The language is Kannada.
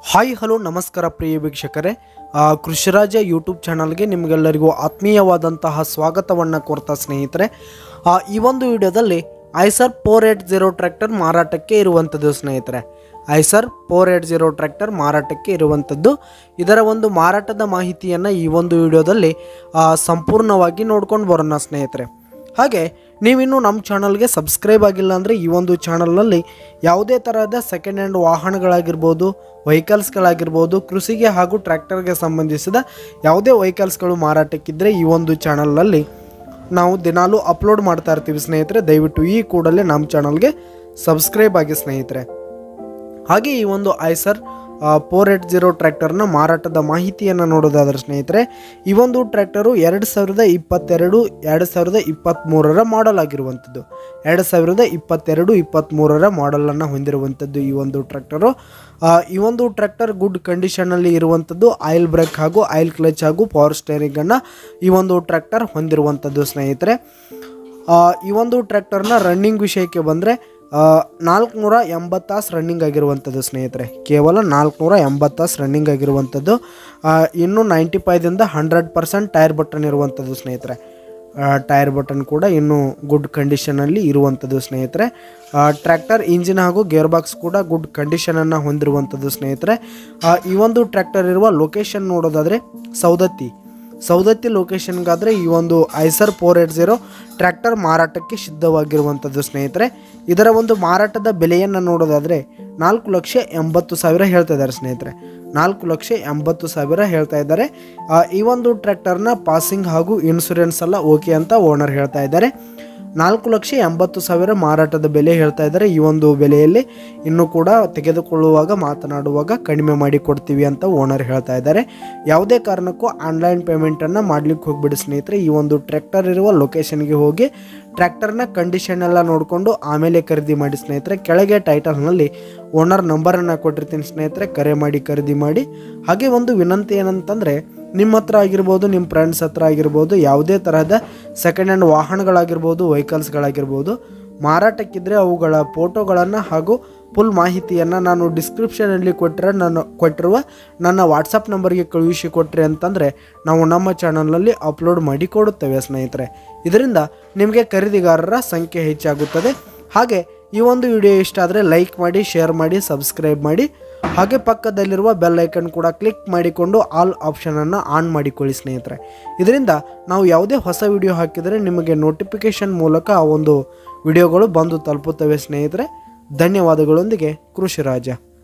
ಹಾಯ್ ಹಲೋ ನಮಸ್ಕಾರ ಪ್ರಿಯ ವೀಕ್ಷಕರೇ ಆ, ಕೃಷಿರಾಜ ಯೂಟ್ಯೂಬ್ ಚಾನಲ್ಗೆ ನಿಮಗೆಲ್ಲರಿಗೂ ಆತ್ಮೀಯವಾದಂತಹ ಸ್ವಾಗತವನ್ನು ಕೋರ್ತಾ ಸ್ನೇಹಿತರೆ ಆ, ಈ ಒಂದು ವಿಡಿಯೋದಲ್ಲಿ Eicher four eight zero tractor ಮಾರಾಟಕ್ಕೆ ಇರುವಂಥದ್ದು ಸ್ನೇಹಿತರೆ Eicher four eight zero tractor ಮಾರಾಟಕ್ಕೆ ಇರುವಂಥದ್ದು ಇದರ ಒಂದು ಮಾರಾಟದ ಮಾಹಿತಿಯನ್ನು ಈ ಒಂದು ವಿಡಿಯೋದಲ್ಲಿ ಆ, ಸಂಪೂರ್ಣವಾಗಿ ನೋಡ್ಕೊಂಡು ಬರೋಣ ಸ್ನೇಹಿತರೆ ಹಾಗೆ ನೀವಿನ್ನೂ ನಮ್ಮ ಚಾನಲ್ಗೆ ಸಬ್ಸ್ಕ್ರೈಬ್ ಆಗಿಲ್ಲ ಅಂದರೆ ಈ ಒಂದು ಚಾನಲ್ನಲ್ಲಿ ಯಾವುದೇ ತರಹದ ಸೆಕೆಂಡ್ ಹ್ಯಾಂಡ್ ವಾಹನಗಳಾಗಿರ್ಬೋದು ವೆಹಿಕಲ್ಸ್ಗಳಾಗಿರ್ಬೋದು ಕೃಷಿಗೆ ಹಾಗೂ ಟ್ರ್ಯಾಕ್ಟರ್ಗೆ ಸಂಬಂಧಿಸಿದ ಯಾವುದೇ ವೆಹಿಕಲ್ಸ್ಗಳು ಮಾರಾಟಕ್ಕಿದ್ದರೆ ಈ ಒಂದು ಚಾನಲ್ನಲ್ಲಿ ನಾವು ದಿನಾಲೂ ಅಪ್ಲೋಡ್ ಮಾಡ್ತಾ ಇರ್ತೀವಿ ಸ್ನೇಹಿತರೆ ದಯವಿಟ್ಟು ಈ ಕೂಡಲೇ ನಮ್ಮ ಚಾನಲ್ಗೆ ಸಬ್ಸ್ಕ್ರೈಬ್ ಆಗಿ ಸ್ನೇಹಿತರೆ ಹಾಗೆ ಈ ಒಂದು ಐಸರ್ ಫೋರ್ ಏಟ್ ಜೀರೋ ಟ್ರ್ಯಾಕ್ಟರ್ನ ಮಾರಾಟದ ಮಾಹಿತಿಯನ್ನು ನೋಡೋದಾದ್ರೆ ಸ್ನೇಹಿತರೆ ಈ ಒಂದು ಟ್ರ್ಯಾಕ್ಟರು ಎರಡು ಸಾವಿರದ ಇಪ್ಪತ್ತೆರಡು ಎರಡು ಸಾವಿರದ ಇಪ್ಪತ್ತ್ಮೂರರ ಮಾಡೆಲ್ ಆಗಿರುವಂಥದ್ದು ಎರಡು ಸಾವಿರದ ಇಪ್ಪತ್ತೆರಡು ಇಪ್ಪತ್ತ್ಮೂರರ ಮಾಡೆಲನ್ನು ಹೊಂದಿರುವಂಥದ್ದು ಈ ಒಂದು ಟ್ರ್ಯಾಕ್ಟರು ಆ, ಈ ಒಂದು ಟ್ರ್ಯಾಕ್ಟರ್ ಗುಡ್ ಕಂಡೀಷನಲ್ಲಿ ಇರುವಂಥದ್ದು ಆಯಿಲ್ ಬ್ರೇಕ್ ಹಾಗೂ ಆಯಿಲ್ ಕ್ಲಚ್ ಹಾಗೂ ಪವರ್ ಸ್ಟೇರಿಂಗನ್ನು ಈ ಒಂದು ಟ್ರ್ಯಾಕ್ಟರ್ ಹೊಂದಿರುವಂಥದ್ದು ಸ್ನೇಹಿತರೆ ಆ, ಈ ಒಂದು ಟ್ರ್ಯಾಕ್ಟರ್ನ ರನ್ನಿಂಗ್ ವಿಷಯಕ್ಕೆ ಬಂದರೆ ನಾಲ್ಕುನೂರ ಎಂಬತ್ತು ತಾಸು ರನ್ನಿಂಗ್ ಆಗಿರುವಂಥದ್ದು ಸ್ನೇಹಿತರೆ ಕೇವಲ ನಾಲ್ಕುನೂರ ಎಂಬತ್ತು ತಾಸು ರನ್ನಿಂಗ್ ಆಗಿರುವಂಥದ್ದು ಆ, ಇನ್ನು ನೈಂಟಿ ಫೈದಿಂದ ಹಂಡ್ರೆಡ್ ಪರ್ಸೆಂಟ್ ಟೈರ್ ಬಟನ್ ಇರುವಂಥದ್ದು ಸ್ನೇಹಿತರೆ ಟೈರ್ ಬಟನ್ ಕೂಡ ಇನ್ನೂ ಗುಡ್ ಕಂಡೀಷನಲ್ಲಿ ಇರುವಂಥದ್ದು ಸ್ನೇಹಿತರೆ ಟ್ರ್ಯಾಕ್ಟರ್ ಇಂಜಿನ್ ಹಾಗೂ ಗೇರ್ ಬಾಕ್ಸ್ ಕೂಡ ಗುಡ್ ಕಂಡೀಷನನ್ನು ಹೊಂದಿರುವಂಥದ್ದು ಸ್ನೇಹಿತರೆ ಆ, ಈ ಒಂದು ಟ್ರ್ಯಾಕ್ಟರ್ ಇರುವ ಲೊಕೇಶನ್ ನೋಡೋದಾದರೆ ಸೌದತ್ತಿ ಸೌದತ್ತಿ ಲೊಕೇಶನ್ಗಾದರೆ ಈ ಒಂದು Eicher four eight zero tractor ಮಾರಾಟಕ್ಕೆ ಸಿದ್ಧವಾಗಿರುವಂಥದ್ದು ಸ್ನೇಹಿತರೆ ಇದರ ಒಂದು ಮಾರಾಟದ ಬೆಲೆಯನ್ನು ನೋಡೋದಾದರೆ ನಾಲ್ಕು ಲಕ್ಷ ಎಂಬತ್ತು ಸಾವಿರ ಹೇಳ್ತಾ ಇದ್ದಾರೆ ಸ್ನೇಹಿತರೆ ನಾಲ್ಕು ಲಕ್ಷ ಎಂಬತ್ತು ಸಾವಿರ ಹೇಳ್ತಾ ಇದ್ದಾರೆ ಆ, ಈ ಒಂದು ಟ್ರ್ಯಾಕ್ಟರ್ನ ಪಾಸಿಂಗ್ ಹಾಗೂ ಇನ್ಸೂರೆನ್ಸ್ ಎಲ್ಲ ಓಕೆ ಅಂತ ಓನರ್ ಹೇಳ್ತಾ ಇದ್ದಾರೆ ನಾಲ್ಕು ಲಕ್ಷ ಎಂಬತ್ತು ಸಾವಿರ ಮಾರಾಟದ ಬೆಲೆ ಹೇಳ್ತಾ ಇದ್ದಾರೆ ಈ ಒಂದು ಬೆಲೆಯಲ್ಲಿ ಇನ್ನೂ ಕೂಡ ತೆಗೆದುಕೊಳ್ಳುವಾಗ ಮಾತನಾಡುವಾಗ ಕಡಿಮೆ ಮಾಡಿ ಕೊಡ್ತೀವಿ ಅಂತ ಓನರ್ ಹೇಳ್ತಾ ಇದ್ದಾರೆ ಯಾವುದೇ ಕಾರಣಕ್ಕೂ ಆನ್ಲೈನ್ ಪೇಮೆಂಟನ್ನು ಮಾಡ್ಲಿಕ್ಕೆ ಹೋಗ್ಬಿಡಿ ಸ್ನೇಹಿತರೆ ಈ ಒಂದು ಟ್ರ್ಯಾಕ್ಟರ್ ಇರುವ ಲೊಕೇಶನ್ಗೆ ಹೋಗಿ ಟ್ರ್ಯಾಕ್ಟರ್ನ ಕಂಡೀಷನ್ ಎಲ್ಲ ನೋಡಿಕೊಂಡು ಆಮೇಲೆ ಖರೀದಿ ಮಾಡಿ ಸ್ನೇಹಿತರೆ ಕೆಳಗೆ ಟೈಟಲ್ನಲ್ಲಿ ಓನರ್ ನಂಬರನ್ನು ಕೊಟ್ಟಿರ್ತೀನಿ ಸ್ನೇಹಿತರೆ ಕರೆ ಮಾಡಿ ಖರೀದಿ ಮಾಡಿ ಹಾಗೆ ಒಂದು ವಿನಂತಿ ಏನಂತಂದರೆ ನಿಮ್ಮ ಹತ್ರ ಆಗಿರ್ಬೋದು ನಿಮ್ಮ ಫ್ರೆಂಡ್ಸ್ ಹತ್ರ ಆಗಿರ್ಬೋದು ಯಾವುದೇ ತರಹದ ಸೆಕೆಂಡ್ ಹ್ಯಾಂಡ್ ವಾಹನಗಳಾಗಿರ್ಬೋದು ವೆಹಿಕಲ್ಸ್ಗಳಾಗಿರ್ಬೋದು ಮಾರಾಟಕ್ಕಿದ್ದರೆ ಅವುಗಳ ಫೋಟೋಗಳನ್ನು ಹಾಗೂ ಫುಲ್ ಮಾಹಿತಿಯನ್ನು ನಾನು ಡಿಸ್ಕ್ರಿಪ್ಷನಲ್ಲಿ ಕೊಟ್ಟರೆ ನಾನು ಕೊಟ್ಟಿರುವ ನನ್ನ ವಾಟ್ಸಪ್ ನಂಬರ್ಗೆ ಕಳುಹಿಸಿ ಕೊಟ್ಟರೆ ಅಂತಂದರೆ ನಾವು ನಮ್ಮ ಚಾನಲ್ನಲ್ಲಿ ಅಪ್ಲೋಡ್ ಮಾಡಿ ಕೊಡುತ್ತೇವೆ ಸ್ನೇಹಿತರೆ ಇದರಿಂದ ನಿಮಗೆ ಖರೀದಿಗಾರರ ಸಂಖ್ಯೆ ಹೆಚ್ಚಾಗುತ್ತದೆ ಹಾಗೆ ಈ ಒಂದು ವಿಡಿಯೋ ಇಷ್ಟ ಆದರೆ ಲೈಕ್ ಮಾಡಿ ಶೇರ್ ಮಾಡಿ ಸಬ್ಸ್ಕ್ರೈಬ್ ಮಾಡಿ ಹಾಗೆ ಪಕ್ಕದಲ್ಲಿರುವ ಬೆಲ್ ಐಕನ್ ಕೂಡ ಕ್ಲಿಕ್ ಮಾಡಿಕೊಂಡು ಆಲ್ ಆಪ್ಷನನ್ನು ಆನ್ ಮಾಡಿಕೊಳ್ಳಿ ಸ್ನೇಹಿತರೆ ಇದರಿಂದ ನಾವು ಯಾವುದೇ ಹೊಸ ವಿಡಿಯೋ ಹಾಕಿದರೆ ನಿಮಗೆ ನೋಟಿಫಿಕೇಷನ್ ಮೂಲಕ ಆ ಒಂದು ವಿಡಿಯೋಗಳು ಬಂದು ತಲುಪುತ್ತವೆ ಸ್ನೇಹಿತರೆ ಧನ್ಯವಾದಗಳೊಂದಿಗೆ ಕೃಷಿರಾಜ